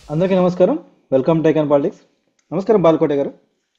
అందరికీ నమస్కారం welcome take and politics నమస్కారం బాలకోట గారు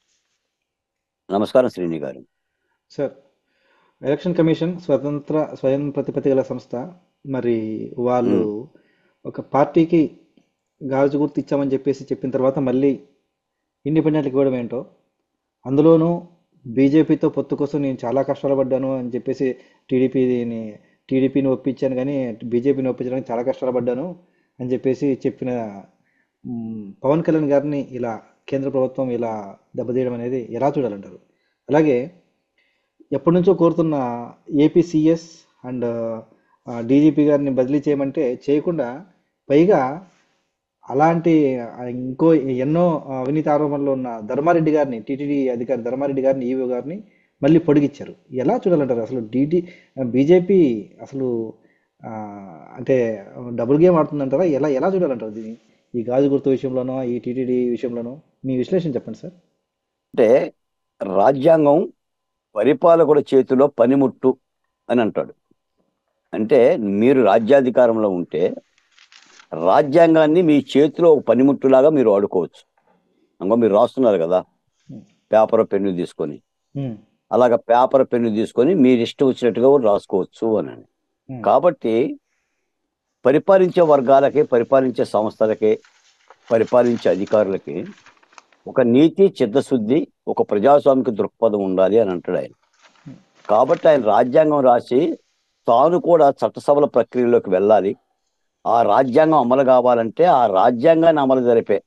నమస్కారం శ్రీని గారు సార్ ఎలక్షన్ కమిషన్ స్వతంత్ర స్వయం ప్రతిపత్తి గల సంస్థ మరి వాళ్ళు ఒక పార్టీకి గాజు గుర్తు ఇచ్చామని చెప్పేసి చెప్పిన తర్వాత మళ్ళీ ఇండిపెండెంట్కి ఇవ్వడం ఏంటో అందులోనూ బీజేపీతో పొత్తు కోసం నేను చాలా కష్టాలు పడ్డాను అని చెప్పేసి టీడీపీని టీడీపీని ఒప్పించాను కానీ బీజేపీని ఒప్పించడానికి చాలా కష్టాలు పడ్డాను అని చెప్పేసి చెప్పిన మ్, పవన్ కళ్యాణ్ గారిని ఇలా కేంద్ర ప్రభుత్వం ఇలా దెబ్బతీయడం అనేది ఎలా చూడాలంటారు అలాగే ఎప్పటి నుంచో కోరుతున్న ఏపీసీఎస్ అండ్ డీజీపీ గారిని బదిలీ చేయమంటే చేయకుండా పైగా అలాంటి ఆ, ఇంకో ఎన్నో అవినీతి ఆరోపణలు ఉన్న ధర్మారెడ్డి గారిని టీటీడీ అధికారి ధర్మారెడ్డి గారిని ఈవో గారిని మళ్ళీ పొడిగిచ్చారు ఎలా చూడాలంటారు అసలు డీటీ బీజేపీ అసలు ఆ, అంటే డబుల్ గేమ్ ఆడుతుందంటారా ఎలా ఎలా చూడాలంటారు దీన్ని ఈ గాజు గుర్తు విషయంలోనో ఈ టీటీడీ విషయంలోనో మీ విశ్లేషణ చెప్పండి సార్ అంటే రాజ్యాంగం పరిపాలకుల చేతిలో పనిముట్టు అని అంటాడు అంటే మీరు రాజ్యాధికారంలో ఉంటే రాజ్యాంగాన్ని మీ చేతిలో ఒక పనిముట్టులాగా మీరు వాడుకోవచ్చు అంగో మీరు రాస్తున్నారు కదా పేపర్ పెన్ను తీసుకొని ఉమ్, అలాగ పేపర్ పెన్ను తీసుకొని మీరు ఇష్టం వచ్చినట్టుగా కూడా రాసుకోవచ్చు అని ఉమ్, కాబట్టి పరిపాలించే వర్గాలకి పరిపాలించే సంస్థలకి పరిపాలించే అధికారులకి ఒక నీతి చిత్తశుద్ధి ఒక ప్రజాస్వామిక దృక్పథం ఉండాలి అని అంటాడు ఆయన కాబట్టి ఆయన రాజ్యాంగం రాసి తాను కూడా చట్టసభల ప్రక్రియలోకి వెళ్ళాలి ఆ రాజ్యాంగం అమలు కావాలంటే ఆ రాజ్యాంగాన్ని అమలు జరిపే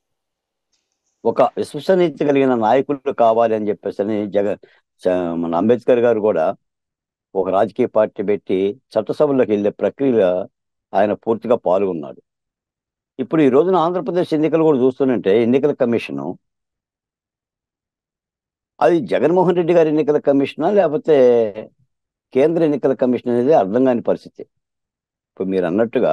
ఒక విశ్వసనీయత కలిగిన నాయకులు కావాలి అని చెప్పేసి అని జగ చ- మన అంబేద్కర్ గారు కూడా ఒక రాజకీయ పార్టీ పెట్టి చట్టసభల్లోకి వెళ్ళే ప్రక్రియ ఆయన పూర్తిగా పాల్గొన్నాడు ఇప్పుడు ఈ రోజున ఆంధ్రప్రదేశ్ ఎన్నికలు కూడా చూస్తుంటే ఎన్నికల కమిషను అది జగన్మోహన్ రెడ్డి గారి ఎన్నికల కమిషనా లేకపోతే కేంద్ర ఎన్నికల కమిషన్ అనేది అర్థం కాని పరిస్థితి ఇప్పుడు మీరు అన్నట్టుగా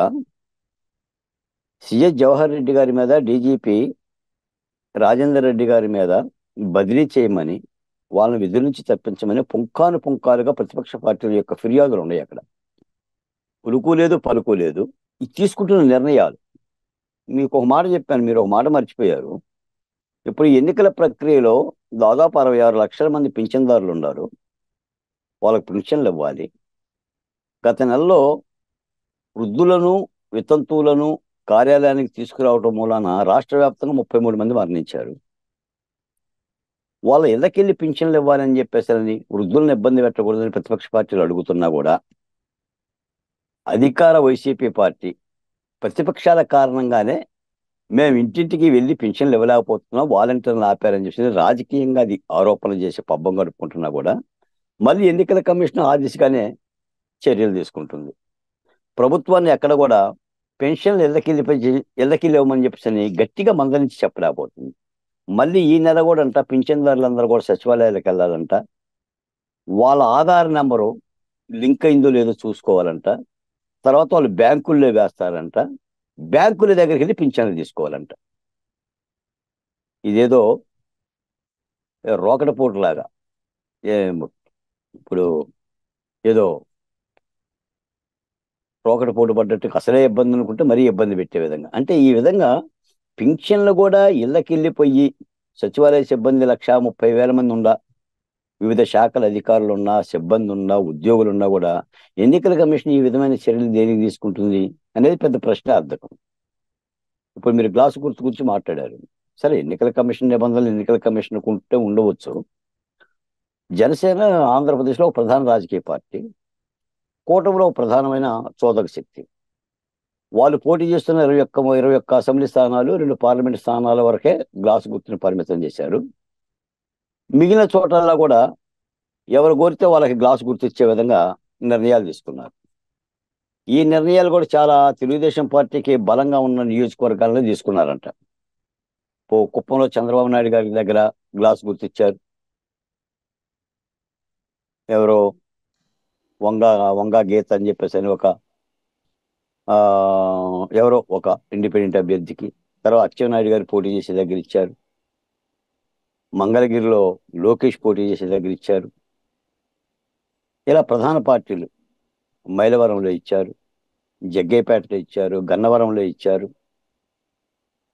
సిఎస్ జవహర్ రెడ్డి గారి మీద డీజీపీ రాజేందర్ రెడ్డి గారి మీద బదిలీ చేయమని వాళ్ళని విధుల నుంచి తప్పించమని పుంఖాను పుంఖాలుగా ప్రతిపక్ష పార్టీల యొక్క ఫిర్యాదులు ఉన్నాయి అక్కడ ఉలుకు లేదు పలుకు లేదు ఇది తీసుకుంటున్న నిర్ణయాలు మీకు ఒక మాట చెప్పాను మీరు ఒక మాట మర్చిపోయారు ఇప్పుడు ఈ ఎన్నికల ప్రక్రియలో దాదాపు అరవై ఆరు లక్షల మంది పింఛన్దారులు ఉన్నారు వాళ్ళకి పింఛన్లు ఇవ్వాలి గత నెలలో వృద్ధులను వితంతువులను కార్యాలయానికి తీసుకురావడం మూలాన రాష్ట్ర వ్యాప్తంగా ముప్పై మూడు మంది మరణించారు వాళ్ళ ఇళ్ళకెళ్ళి పింఛన్లు ఇవ్వాలని చెప్పేసరి వృద్ధులను ఇబ్బంది పెట్టకూడదని ప్రతిపక్ష పార్టీలు అడుగుతున్నా కూడా అధికార వైసీపీ పార్టీ ప్రతిపక్షాల కారణంగానే మేము ఇంటింటికి వెళ్ళి పింఛన్లు ఇవ్వలేకపోతున్నాం వాలంటీర్లు ఆపారని చెప్పి రాజకీయంగా అది ఆరోపణలు చేసి పబ్బం గడుపుకుంటున్నా కూడా మళ్ళీ ఎన్నికల కమిషన్ ఆ దిశగానే చర్యలు తీసుకుంటుంది ప్రభుత్వాన్ని ఎక్కడ కూడా పెన్షన్లు ఇళ్ళకిల్లిపై ఇళ్ళకిల్లి ఇవ్వమని చెప్పేసి గట్టిగా మందలించి చెప్పలేకపోతుంది మళ్ళీ ఈ నెల కూడా అంట పింఛన్దారులందరూ కూడా సచివాలయాలకు వెళ్ళాలంట వాళ్ళ ఆధార్ నెంబరు లింక్ అయిందో లేదో చూసుకోవాలంట తర్వాత వాళ్ళు బ్యాంకుల్లో వేస్తారంట బ్యాంకుల దగ్గరికి వెళ్ళి పింఛన్లు తీసుకోవాలంట ఇదేదో రోకటపోటు లాగా ఏ- ఇప్పుడు ఏదో రోకట పోటు పడ్డట్టు అసలే ఇబ్బంది అనుకుంటే మరీ ఇబ్బంది పెట్టే విధంగా అంటే ఈ విధంగా పింఛన్లు కూడా ఇళ్ళకి వెళ్ళిపోయి సచివాలయ సిబ్బంది లక్ష ముప్పై వేల మంది ఉండా వివిధ శాఖల అధికారులు ఉన్నా సిబ్బంది ఉన్నా ఉద్యోగులు ఉన్నా కూడా ఎన్నికల కమిషన్ ఈ విధమైన చర్యలు దేనికి తీసుకుంటుంది అనేది పెద్ద ప్రశ్నార్థకం ఇప్పుడు మీరు గ్లాసు గుర్తు గురించి మాట్లాడారు సరే ఎన్నికల కమిషన్ నిబంధనలు ఎన్నికల కమిషన్ ఉంటే ఉండవచ్చు జనసేన ఆంధ్రప్రదేశ్లో ఒక ప్రధాన రాజకీయ పార్టీ కూటమిలో ఒక ప్రధానమైన చోదక శక్తి వాళ్ళు పోటీ చేస్తున్న ఇరవై ఒక్క ఇరవై ఒక్క అసెంబ్లీ స్థానాలు రెండు పార్లమెంట్ స్థానాల వరకే గ్లాసు గుర్తుని పరిమితం చేశారు మిగిలిన చోట్లలో కూడా ఎవరు కోరితే వాళ్ళకి గ్లాసు గుర్తు ఇచ్చే విధంగా నిర్ణయాలు తీసుకున్నారు ఈ నిర్ణయాలు కూడా చాలా తెలుగుదేశం పార్టీకి బలంగా ఉన్న నియోజకవర్గాలను తీసుకున్నారంట పో కుప్పంలో చంద్రబాబు నాయుడు గారి దగ్గర గ్లాస్ గుర్తిచ్చారు ఎవరో వంగ వంగ గీత అని చెప్పేసి అని ఒక ఆ, ఎవరో ఒక ఇండిపెండెంట్ అభ్యర్థికి తర్వాత అచ్చెన్నాయుడు గారు పోటీ చేసే దగ్గర ఇచ్చారు మంగళగిరిలో లోకేష్ పోటీ చేసే దగ్గర ఇచ్చారు ఇలా ప్రధాన పార్టీలు మైలవరంలో ఇచ్చారు జగ్గైపేటలో ఇచ్చారు గన్నవరంలో ఇచ్చారు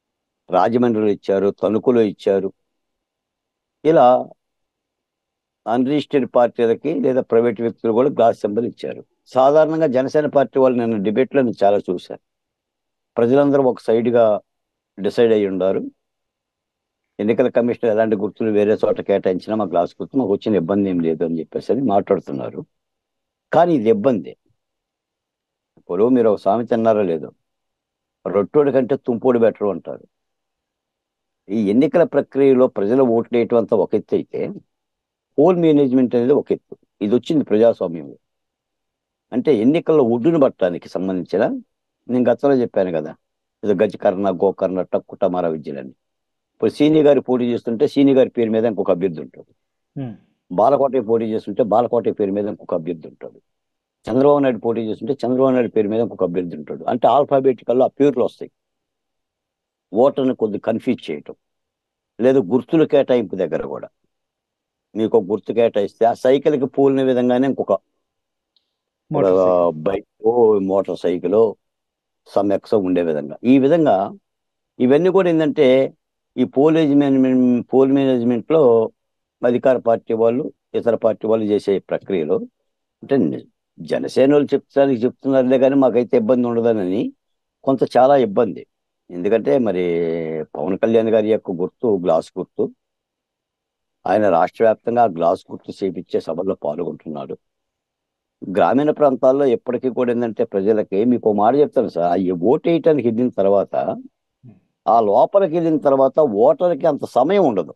రాజమండ్రిలో ఇచ్చారు తణుకులో ఇచ్చారు ఇలా అన్రిజిస్టర్డ్ పార్టీలకి లేదా ప్రైవేట్ వ్యక్తులు కూడా గ్లాస్ సింబల్ ఇచ్చారు సాధారణంగా జనసేన పార్టీ వాళ్ళు నేను డిబేట్లో నేను చాలా చూశాను ప్రజలందరూ ఒక సైడ్గా డిసైడ్ అయ్యి ఉన్నారు ఎన్నికల కమిషన్ ఎలాంటి గుర్తులు వేరే చోట కేటాయించినా మా గ్లాస్ గుర్తు మాకు వచ్చిన ఇబ్బంది ఏం లేదు అని చెప్పేసి అని మాట్లాడుతున్నారు కానీ ఇది ఇబ్బంది ఇప్పుడు మీరు ఒక సామెత అన్నారో లేదో రొట్టోడి కంటే తుంపోడు బెటర్ అంటారు ఈ ఎన్నికల ప్రక్రియలో ప్రజలు ఓట్లు వేయటం అంతా ఒక ఎత్తు అయితే పోల్ మేనేజ్మెంట్ అనేది ఒక ఎత్తు ఇది వచ్చింది ప్రజాస్వామ్యంలో అంటే ఎన్నికల్లో ఒడ్డును పట్టడానికి సంబంధించిన నేను గతంలో చెప్పాను కదా ఇది గజకర్ణ గోకర్ణ టక్కు టమారా విద్యలని ఇప్పుడు సీని గారి పోటీ చేస్తుంటే సీని గారి పేరు మీద ఇంకొక అభ్యర్థి ఉంటాడు ఉమ్, బాలకోట పోటీ చేస్తుంటే బాలకోట పేరు మీద ఇంకొక అభ్యర్థి ఉంటాడు చంద్రబాబు నాయుడు పోటీ చేస్తుంటే చంద్రబాబు నాయుడు పేరు మీద ఇంకొక అభ్యర్థి ఉంటాడు అంటే ఆల్ఫాబెటికల్లో ఆ పేర్లు వస్తాయి ఓటర్ని కొద్ది కన్ఫ్యూజ్ చేయటం లేదు గుర్తుల కేటాయింపు దగ్గర కూడా మీకు ఒక గుర్తు కేటాయిస్తే ఆ సైకిల్కి పూలిన విధంగానే ఇంకొక motorcycle. Bike motorcycle some ఎక్సో ఉండే విధంగా ఈ విధంగా ఇవన్నీ కూడా ఏంటంటే ఈ పోల్ మేనేజ్మెంట్ పోల్ మేనేజ్మెంట్ లో అధికార పార్టీ వాళ్ళు ఇతర పార్టీ వాళ్ళు చేసే ప్రక్రియలో అంటే ని- జనసేన వాళ్ళు చెప్తానికి చెప్తున్నారులే కానీ మాకైతే ఇబ్బంది ఉండదనని కొంత చాలా ఇబ్బంది ఎందుకంటే మరి పవన్ కళ్యాణ్ గారి యొక్క గుర్తు గ్లాస్ గుర్తు ఆయన రాష్ట్ర వ్యాప్తంగా ఆ గ్లాస్ గుర్తు చేపించే సభల్లో పాల్గొంటున్నాడు గ్రామీణ ప్రాంతాల్లో ఎప్పటికీ కూడా ఏంటంటే ప్రజలకి మీకు ఓ మాట చెప్తాను సార్ ఈ ఓటు వేయటానికి వెళ్ళిన తర్వాత ఆ లోపలికి వెళ్ళిన తర్వాత ఓటర్కి అంత సమయం ఉండదు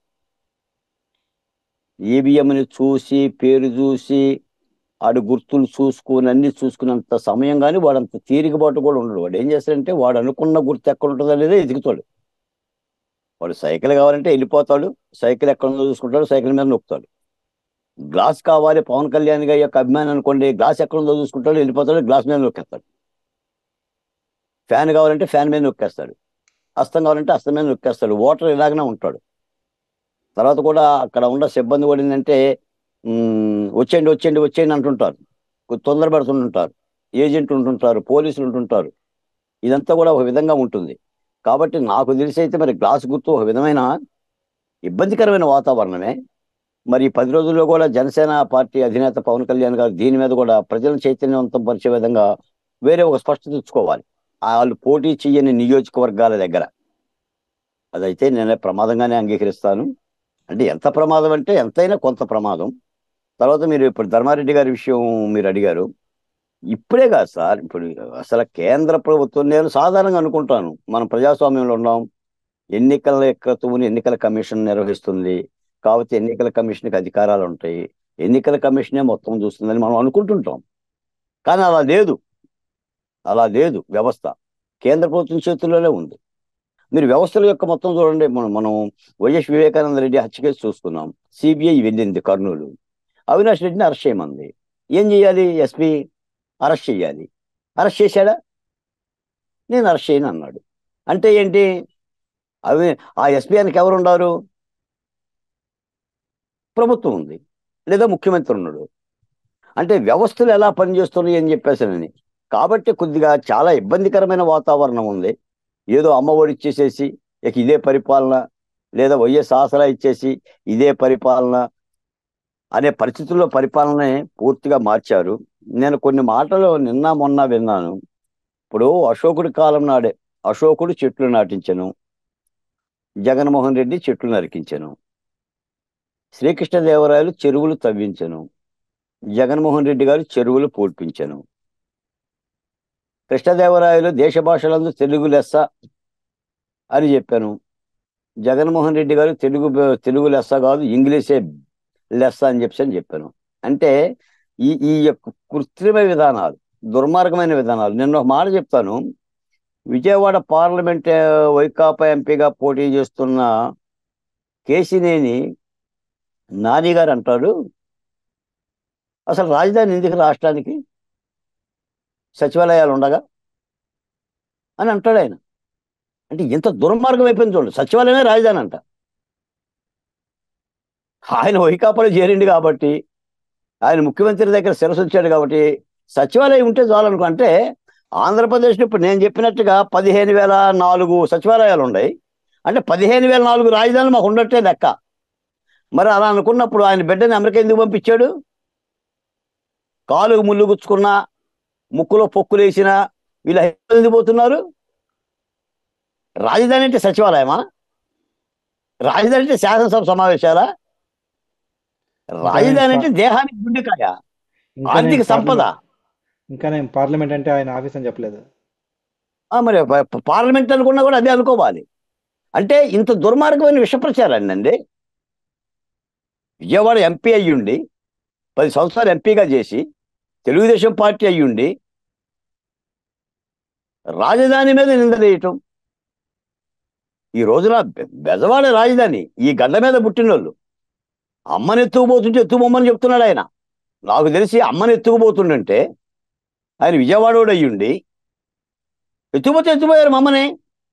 ఈవీఎంని చూసి పేరు చూసి ఆడు గుర్తులు చూసుకుని అన్ని చూసుకున్నంత సమయం కానీ వాడంత తీరికబాటు కూడా ఉండడు వాడు ఏం చేస్తాడంటే వాడు అనుకున్న గుర్తు ఎక్కడ ఉంటుంది అనేది ఎదుగుతాడు వాడు సైకిల్ కావాలంటే వెళ్ళిపోతాడు సైకిల్ ఎక్కడ ఉందో చూసుకుంటాడు సైకిల్ మీద నొక్కుతాడు గ్లాస్ కావాలి పవన్ కళ్యాణ్ గారి యొక్క అభిమానం అనుకోండి గ్లాస్ ఎక్కడ ఉందో చూసుకుంటాడు వెళ్ళిపోతాడు గ్లాస్ మీద నొక్కేస్తాడు ఫ్యాన్ కావాలంటే ఫ్యాన్ మీద నొక్కేస్తాడు అస్తం కావాలంటే అస్తం మీద నొక్కేస్తాడు ఓటర్ ఇలాగనే ఉంటాడు తర్వాత కూడా అక్కడ ఉన్న సిబ్బంది కూడా ఏంటంటే ఉమ్, వచ్చేయండి వచ్చేయండి వచ్చేయండి అంటుంటారు కొద్ది తొందర పెడుతుంటుంటారు ఏజెంట్ ఉంటుంటారు పోలీసులు ఉంటుంటారు ఇదంతా కూడా ఒక విధంగా ఉంటుంది కాబట్టి నాకు తెలిసి అయితే మరి గ్లాస్ గుర్తు ఒక విధమైన ఇబ్బందికరమైన వాతావరణమే మరి ఈ పది రోజుల్లో కూడా జనసేన పార్టీ అధినేత పవన్ కళ్యాణ్ గారు దీని మీద కూడా ప్రజలను చైతన్యవంతం పరిచే విధంగా వేరే ఒక స్పష్టత తెచ్చుకోవాలి వాళ్ళు పోటీ చేయని నియోజకవర్గాల దగ్గర అదైతే నేను ప్రమాదంగానే అంగీకరిస్తాను అంటే ఎంత ప్రమాదం అంటే ఎంతైనా కొంత ప్రమాదం తర్వాత మీరు ఇప్పుడు ధర్మారెడ్డి గారి విషయం మీరు అడిగారు ఇప్పుడే కాదు సార్ ఇప్పుడు అసలు కేంద్ర ప్రభుత్వం నేను సాధారణంగా అనుకుంటాను మనం ప్రజాస్వామ్యంలో ఉన్నాం ఎన్నికల క్రతువుని ఎన్నికల కమిషన్ నిర్వహిస్తుంది కాబట్టి ఎన్నికల కమిషన్కి అధికారాలు ఉంటాయి ఎన్నికల కమిషనే మొత్తం చూస్తుందని మనం అనుకుంటుంటాం కానీ అలా లేదు అలా లేదు వ్యవస్థ కేంద్ర ప్రభుత్వం చేతుల్లోనే ఉంది మీరు వ్యవస్థల యొక్క మొత్తం చూడండి మనం మనం వైఎస్ వివేకానంద రెడ్డి హత్య కేసు చూసుకున్నాం సిబిఐ వెళ్ళింది కర్నూలు అవినాష్ రెడ్డిని అరెస్ట్ చేయమంది ఏం చేయాలి ఎస్పీ అరెస్ట్ చేయాలి అరెస్ట్ చేశాడా నేను అరెస్ట్ చేయను అన్నాడు అంటే ఏంటి అవి ఆ ఎస్పీ ఆయనకి ఎవరు ఉన్నారు ప్రభుత్వం ఉంది లేదా ముఖ్యమంత్రి ఉన్నాడు అంటే వ్యవస్థలు ఎలా పనిచేస్తున్నాయి అని చెప్పేసానని కాబట్టి కొద్దిగా చాలా ఇబ్బందికరమైన వాతావరణం ఉంది ఏదో అమ్మఒడి ఇచ్చేసేసి ఇక ఇదే పరిపాలన లేదా వైఎస్ ఆసరా ఇచ్చేసి ఇదే పరిపాలన అనే పరిస్థితుల్లో పరిపాలనే పూర్తిగా మార్చారు నేను కొన్ని మాటలు నిన్న మొన్న విన్నాను ఇప్పుడు అశోకుడి కాలం నాడే అశోకుడు చెట్లు నాటించను జగన్మోహన్ రెడ్డి చెట్లు నరికించను శ్రీకృష్ణదేవరాయలు చెరువులు తవ్వించను జగన్మోహన్ రెడ్డి గారు చెరువులు పూడ్పించను కృష్ణదేవరాయలు దేశ భాషలందు తెలుగు లెస్స అని చెప్పాను జగన్మోహన్ రెడ్డి గారు తెలుగు తెలుగు లెస్స కాదు ఇంగ్లీషే లెస్స అని చెప్పి అని చెప్పాను అంటే ఈ ఈ యొక్క కృత్రిమ విధానాలు దుర్మార్గమైన విధానాలు నేను ఒక మాట చెప్తాను విజయవాడ పార్లమెంట్ ఆ, వైకాపా ఎంపీగా పోటీ చేస్తున్న కేసినేని నాని గారు అంటాడు అసలు రాజధాని ఎందుకు రాష్ట్రానికి సచివాలయాలు ఉండగా అని అంటాడు ఆయన అంటే ఎంత దుర్మార్గం అయిపోయింది చూడండి సచివాలయమే రాజధాని అంట ఆయన వైకాపాలో చేరిండు కాబట్టి ఆయన ముఖ్యమంత్రి దగ్గర శిరస్సు వచ్చాడు కాబట్టి సచివాలయం ఉంటే చాలు అనుకో అంటే ఆంధ్రప్రదేశ్లో ఇప్పుడు నేను చెప్పినట్టుగా పదిహేను వేల నాలుగు సచివాలయాలు ఉన్నాయి అంటే పదిహేను వేల నాలుగు రాజధానులు మాకు ఉండట్టే లెక్క మరి అలా అనుకున్నప్పుడు ఆయన బిడ్డని అమెరికా ఎందుకు పంపించాడు కాలుకు ముళ్ళు గుచ్చుకున్నా ముక్కులో పొక్కులు వేసినా వీళ్ళు హైదరాబాద్ ఎందుకు పోతున్నారు రాజధాని అంటే సచివాలయమా రాజధాని అంటే శాసనసభ సమావేశాలా రాజధాని అంటే దేహానికి గుండెకాయ ఇంకా ఆర్థిక నేను సంపద పార్లమెంట్ ఇంకా నేను పార్లమెంట్ అంటే ఆయన ఆఫీస్ అని చెప్పలేదు ఆ, మరి ప- పార్లమెంట్ అనుకున్నా కూడా అదే అనుకోవాలి అంటే ఇంత దుర్మార్గమైన విష ప్రచారాన్ని అండి విజయవాడ ఎంపీ అయ్యుండి పది సంవత్సరాలు ఎంపీగా చేసి తెలుగుదేశం పార్టీ అయ్యుండి రాజధాని మీద నిందలేయటం ఈ రోజున బె- బెజవాడ రాజధాని ఈ గడ్డ మీద పుట్టినోళ్ళు అమ్మని ఎత్తుకుపోతుంటే ఎత్తుకోమని చెప్తున్నాడు ఆయన నాకు తెలిసి అమ్మని ఎత్తుకుపోతుండంటే ఆయన విజయవాడోడు అయ్యుండి ఎత్తుకుపోతే ఎత్తుపోయారు మమ్మని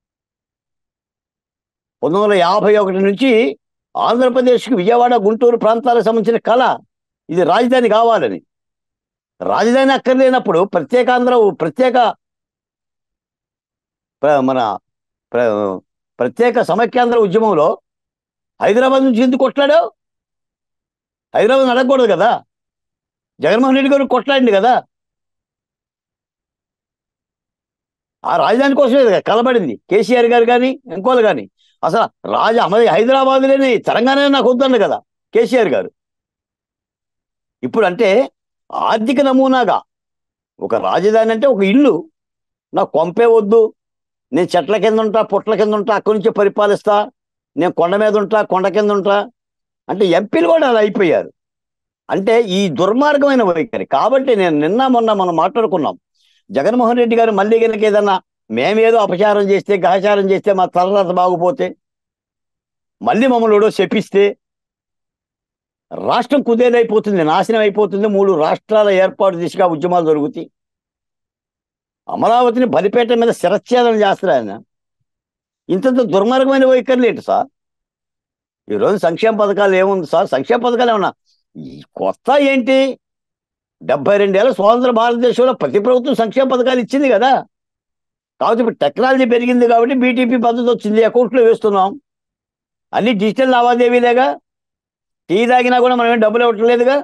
పంతొమ్మిది వందల యాభై ఒకటి నుంచి ఆంధ్రప్రదేశ్కి విజయవాడ గుంటూరు ప్రాంతాలకు సంబంధించిన కళ ఇది రాజధాని కావాలని రాజధాని అక్కర్లేనప్పుడు ప్రత్యేక ఆంధ్ర ప్రత్యేక ప్ర- మన ప్ర- ప్రత్యేక సమైక్యాంధ్ర ఉద్యమంలో హైదరాబాద్ నుంచి ఎందుకు కొట్లాడావు హైదరాబాద్ అడగకూడదు కదా జగన్మోహన్ రెడ్డి గారు కొట్లాడింది కదా ఆ రాజధాని కోసమే కదా కలబడింది కేసీఆర్ గారు కానీ ఇంకోళ్ళు కానీ అసలు రాజ అమది హైదరాబాద్లోనే తెలంగాణ నాకు వద్దండి కదా కేసీఆర్ గారు ఇప్పుడు అంటే ఆర్థిక నమూనాగా ఒక రాజధాని అంటే ఒక ఇల్లు నాకు కొంపే వద్దు నేను చెట్ల కింద ఉంటా పుట్ల కింద ఉంటా అక్కడి నుంచే పరిపాలిస్తా నేను కొండ మీద ఉంటా కొండ కింద ఉంటా అంటే ఎంపీలు కూడా అలా అయిపోయారు అంటే ఈ దుర్మార్గమైన వైఖరి కాబట్టి నేను నిన్న మొన్న మనం మాట్లాడుకున్నాం జగన్మోహన్ రెడ్డి గారు మళ్ళీ కనుక ఏదన్నా మేమేదో అపచారం చేస్తే గ్రహచారం చేస్తే మా తలరాత బాగుపోతే మళ్ళీ మమ్మల్ని ఎవడో శపిస్తే రాష్ట్రం కుదేలైపోతుంది నాశనం అయిపోతుంది మూడు రాష్ట్రాల ఏర్పాటు దిశగా ఉద్యమాలు జరుగుతాయి అమరావతిని బలిపేట మీద శిరచ్ఛేదన చేస్తారు ఆయన ఇంతంత దుర్మార్గమైన వైఖరులు ఏంటి సార్ ఈరోజు సంక్షేమ పథకాలు ఏముంది సార్ సంక్షేమ పథకాలు ఏమన్నా ఈ కొత్త ఏంటి డెబ్బై రెండేళ్ల స్వాతంత్ర భారతదేశంలో ప్రతి ప్రభుత్వం సంక్షేమ పథకాలు ఇచ్చింది కదా కాబట్టి ఇప్పుడు టెక్నాలజీ పెరిగింది కాబట్టి బీటీపీ పద్ధతి వచ్చింది అకౌంట్లో వేస్తున్నాం అన్ని డిజిటల్ లావాదేవీలేగా టీ తాగినా కూడా మనం ఏం డబ్బులు ఇవ్వట్లేదుగా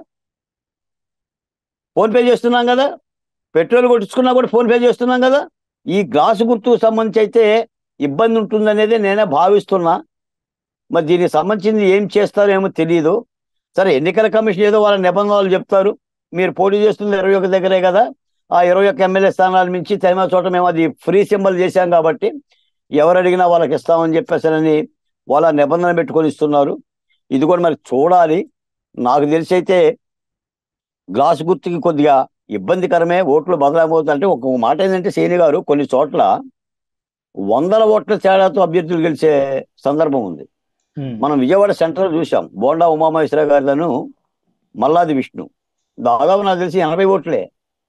ఫోన్పే చేస్తున్నాం కదా పెట్రోల్ కొట్టించుకున్నా కూడా ఫోన్పే చేస్తున్నాం కదా ఈ గ్లాసు గుర్తుకు సంబంధించి అయితే ఇబ్బంది ఉంటుందనేది నేనే భావిస్తున్నా మరి దీనికి సంబంధించింది ఏం చేస్తారో ఏమో తెలియదు సరే ఎన్నికల కమిషన్ ఏదో వాళ్ళ నిబంధనలు చెప్తారు మీరు పోటీ చేస్తుంది ఇరవై ఒక దగ్గరే కదా ఆ ఇరవై ఒక్క ఎమ్మెల్యే స్థానాల నుంచి తైమా చోట మేము అది ఫ్రీ సింబల్ చేశాం కాబట్టి ఎవరు అడిగినా వాళ్ళకి ఇస్తామని చెప్పేసారని వాళ్ళ నిబంధన పెట్టుకొని ఇస్తున్నారు ఇది కూడా మరి చూడాలి నాకు తెలిసి అయితే గ్లాస్ గుర్తుకి కొద్దిగా ఇబ్బందికరమే ఓట్లు బదలైపోతుంది అంటే ఒక మాట ఏంటంటే సేని గారు కొన్ని చోట్ల వందల ఓట్ల తేడాతో అభ్యర్థులు గెలిచే సందర్భం ఉంది ఉమ్. మనం విజయవాడ సెంటర్ చూసాం బోండా ఉమామహేశ్వర గారిలను మల్లాది విష్ణు దాదాపు నాకు తెలిసి ఎనభై ఓట్లే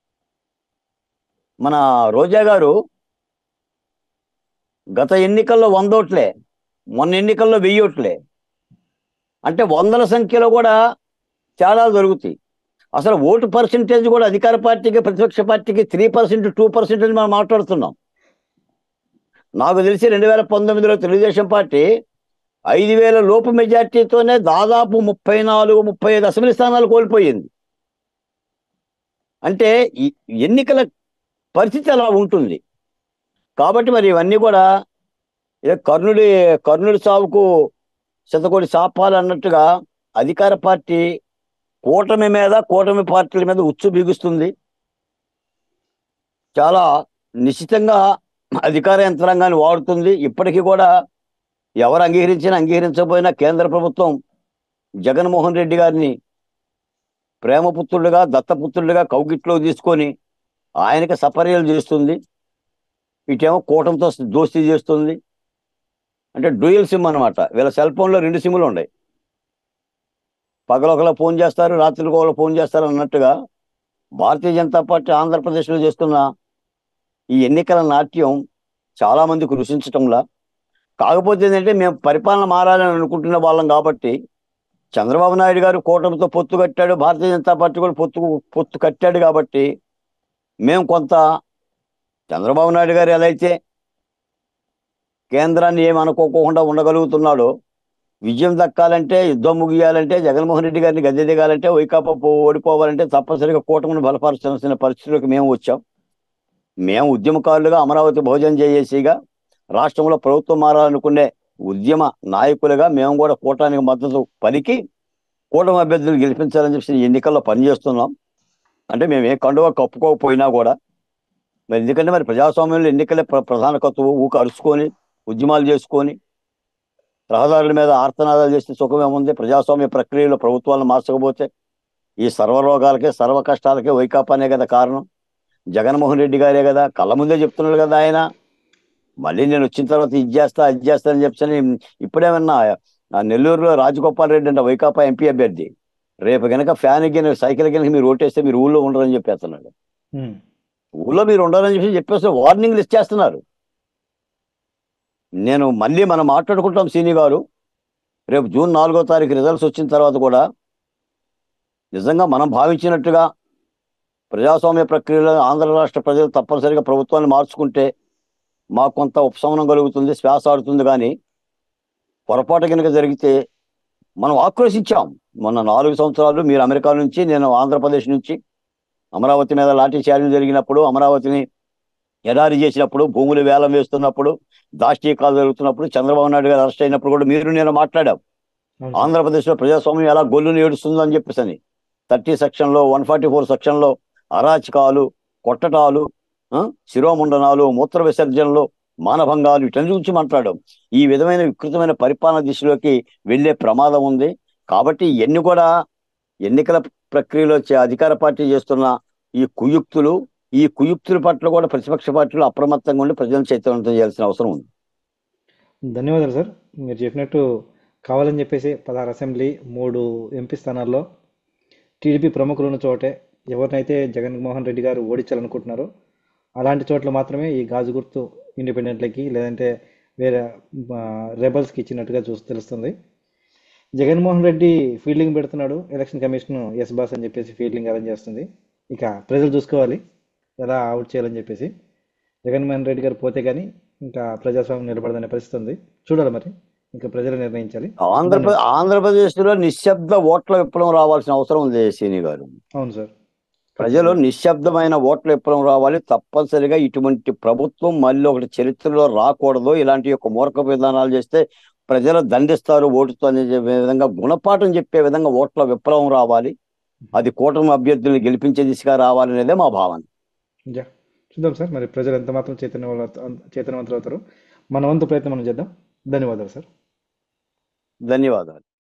మన రోజా గారు గత ఎన్నికల్లో వంద ఓట్లే మొన్న ఎన్నికల్లో వెయ్యి ఓట్లే అంటే వందల సంఖ్యలో కూడా తేడాలు జరుగుతాయి అసలు ఓటు పర్సంటేజ్ కూడా అధికార పార్టీకి ప్రతిపక్ష పార్టీకి త్రీ పర్సెంట్ టూ పర్సెంట్ అని మనం మాట్లాడుతున్నాం నాకు తెలిసి రెండు వేల పంతొమ్మిదిలో తెలుగుదేశం పార్టీ ఐదు వేల లోపు మెజార్టీతోనే దాదాపు ముప్పై నాలుగు ముప్పై ఐదు అసెంబ్లీ స్థానాలు కోల్పోయింది అంటే ఈ ఎన్నికల పరిస్థితి అలా ఉంటుంది కాబట్టి మరి ఇవన్నీ కూడా ఏ కర్ణుడి కర్ణుడి సావుకు శతకోటి శాపాలు అన్నట్టుగా అధికార పార్టీ కూటమి మీద కూటమి పార్టీల మీద ఉచ్చు బిగుస్తుంది చాలా నిశ్చితంగా అధికార యంత్రాంగాన్ని వాడుతుంది ఇప్పటికీ కూడా ఎవరు అంగీకరించినా అంగీకరించకపోయినా కేంద్ర ప్రభుత్వం జగన్మోహన్ రెడ్డి గారిని ప్రేమపుత్రుడిగా దత్తపుత్రుడిగా కౌగిట్లో తీసుకొని ఆయనకి సపర్యలు చేస్తుంది ఇటేమో కూటమితో దోస్తీ చేస్తుంది అంటే డ్యూయల్ సిమ్ అనమాట వీళ్ళ సెల్ ఫోన్లో రెండు సిమ్లు ఉన్నాయి పగలొకలా ఫోన్ చేస్తారు రాత్రికి ఒకళ్ళు ఫోన్ చేస్తారు అన్నట్టుగా భారతీయ జనతా పార్టీ ఆంధ్రప్రదేశ్లో చేస్తున్న ఈ ఎన్నికల నాట్యం చాలా మందికి రుచించటంలా కాకపోతే ఏంటంటే మేము పరిపాలన మారాలని అనుకుంటున్న వాళ్ళం కాబట్టి చంద్రబాబు నాయుడు గారు కూటమితో పొత్తు కట్టాడు భారతీయ జనతా పార్టీ కూడా పొత్తు పొత్తు కట్టాడు కాబట్టి మేము కొంత చంద్రబాబు నాయుడు గారు ఎలా అయితే కేంద్రాన్ని ఏమి అనుకోకుండా ఉండగలుగుతున్నాడో విజయం దక్కాలంటే యుద్ధం ముగియాలంటే జగన్మోహన్ రెడ్డి గారిని గద్దె దిగాలంటే వైకాపా పో- ఓడిపోవాలంటే తప్పనిసరిగా కూటమిని బలపరచాల్సిన పరిస్థితిలోకి మేము వచ్చాం మేము ఉద్యమకారులుగా అమరావతి భోజనం చేసేసిగా రాష్ట్రంలో ప్రభుత్వం మారాలనుకునే ఉద్యమ నాయకులుగా మేము కూడా కూటమికి మద్దతు పలికి కూటమి అభ్యర్థులు గెలిపించాలని చెప్పి ఎన్నికల్లో పనిచేస్తున్నాం అంటే మేము ఏ కండువా కప్పుకోకపోయినా కూడా మరి ఎందుకంటే మరి ప్రజాస్వామ్యంలో ఎన్నికలే ప్ర- ప్రధాన కత్తువు ఊక అరుచుకొని ఉద్యమాలు చేసుకొని రహదారుల మీద ఆర్తనాదాలు చేస్తే సుఖం ఏముంది ప్రజాస్వామ్య ప్రక్రియలో ప్రభుత్వాలను మార్చకపోతే ఈ సర్వరోగాలకే సర్వ కష్టాలకే వైకాపానే కదా కారణం జగన్మోహన్ రెడ్డి గారే కదా కళ్ళ ముందే చెప్తున్నాడు కదా ఆయన మళ్ళీ నేను వచ్చిన తర్వాత ఇది చేస్తా అది చేస్తా అని చెప్పని ఇప్పుడేమన్నా ఆ నెల్లూరులో రాజగోపాల్ రెడ్డి అంటే వైకాపా ఎంపీ అభ్యర్థి రేపు గనక ఫ్యాన్ గిన సైకిల్ కనుక మీరు ఓటేస్తే మీరు ఊళ్ళో ఉండరని చెప్పేస్తున్నాడు ఉమ్, ఊళ్ళో మీరు ఉండాలని చెప్పి చెప్పేసి వార్నింగ్లు ఇచ్చేస్తున్నారు నేను మళ్ళీ మనం మాట్లాడుకుంటాం సీని గారు రేపు జూన్ నాలుగో తారీఖు రిజల్ట్స్ వచ్చిన తర్వాత కూడా నిజంగా మనం భావించినట్టుగా ప్రజాస్వామ్య ప్రక్రియలో ఆంధ్ర రాష్ట్ర ప్రజలు తప్పనిసరిగా ప్రభుత్వాన్ని మార్చుకుంటే మాకు కొంత ఉపశమనం కలుగుతుంది శ్వాస ఆడుతుంది కానీ పొరపాటు కనుక జరిగితే మనం ఆక్రోశించాం మొన్న నాలుగు సంవత్సరాలు మీరు అమెరికా నుంచి నేను ఆంధ్రప్రదేశ్ నుంచి అమరావతి మీద లాఠీ చార్జీలు జరిగినప్పుడు అమరావతిని ఎడారి చేసినప్పుడు భూములు వేలం వేస్తున్నప్పుడు దాష్టీకాలు జరుగుతున్నప్పుడు చంద్రబాబు నాయుడు గారు అరెస్ట్ అయినప్పుడు కూడా మీరు నేను మాట్లాడాం అవును సార్. ఆంధ్రప్రదేశ్లో ప్రజాస్వామ్యం ఎలా గొల్లును ఏడుస్తుందో అని చెప్పేసి అని థర్టీ సెక్షన్లో వన్ ఫార్టీ ఫోర్ సెక్షన్లో అరాచకాలు కొట్టటాలు ఆ, శిరోముండనాలు మూత్ర విసర్జనలు మానభంగాలు వీటన్ని గురించి మాట్లాడాం ఈ విధమైన వికృతమైన పరిపాలన దిశలోకి వెళ్ళే ప్రమాదం ఉంది కాబట్టి ఇవన్నీ కూడా ఎన్నికల ప్రక్రియలో చే- అధికార పార్టీ చేస్తున్న ఈ కుయుక్తులు ఈ కుయుక్తుల పట్ల కూడా ప్రతిపక్ష పార్టీలు అప్రమత్తంగా ఉండి ప్రజలను చైతన్యవంతం చేయాల్సిన అవసరం ఉంది ధన్యవాదాలు సార్ మీరు చెప్పినట్టు కావాలని చెప్పేసి పదహారు అసెంబ్లీ మూడు ఎంపీ స్థానాల్లో టీడీపీ ప్రముఖులు ఉన్న చోటే ఎవరినైతే జగన్మోహన్ రెడ్డి గారు ఓడించాలనుకుంటున్నారో అలాంటి చోట్ల మాత్రమే ఈ గాజు గుర్తు ఇండిపెండెంట్లకి లేదంటే వేరే రెబల్స్కి ఇచ్చినట్టుగా చూసి తెలుస్తుంది జగన్మోహన్ రెడ్డి ఫీల్డింగ్ పెడుతున్నాడు ఎలక్షన్ కమిషన్ ఎస్ బాస్ అని చెప్పేసి ఫీల్డింగ్ అరేంజ్ చేస్తుంది ఇక ప్రజలు చూసుకోవాలి ఎలా అవుట్ చేయాలని చెప్పేసి జగన్మోహన్ రెడ్డి గారు పోతే కానీ ఇంకా ప్రజాస్వామ్యం నిలబడదనే పరిస్థితి ఉంది చూడాలి మరి ఇంకా ప్రజలు నిర్ణయించాలి ఆంధ్రప్రదేశ్ ఆంధ్రప్రదేశ్లో నిశ్శబ్ద ఓట్ల విప్లవం రావాల్సిన అవసరం ఉంది సీని గారు అవును సార్ ప్రజలు నిశ్శబ్దమైన ఓట్ల విప్లవం రావాలి తప్పనిసరిగా ఇటువంటి ప్రభుత్వం మళ్ళీ ఒకటి చరిత్రలో రాకూడదు ఇలాంటి యొక్క మూర్ఖ విధానాలు చేస్తే ప్రజలు దండిస్తారు ఓటుతో అనే చెప్పే విధంగా గుణపాఠం చెప్పే విధంగా ఓట్ల విప్లవం రావాలి అది కూటమి అభ్యర్థుల్ని గెలిపించే దిశగా రావాలనేదే మా భావన యా చూద్దాం సార్ మరి ప్రజలు ఎంత మాత్రం చైతన్య చైతన్యవంతులు అవుతారు మన వంతు ప్రయత్నం మనం చేద్దాం ధన్యవాదాలు సార్ ధన్యవాదాలు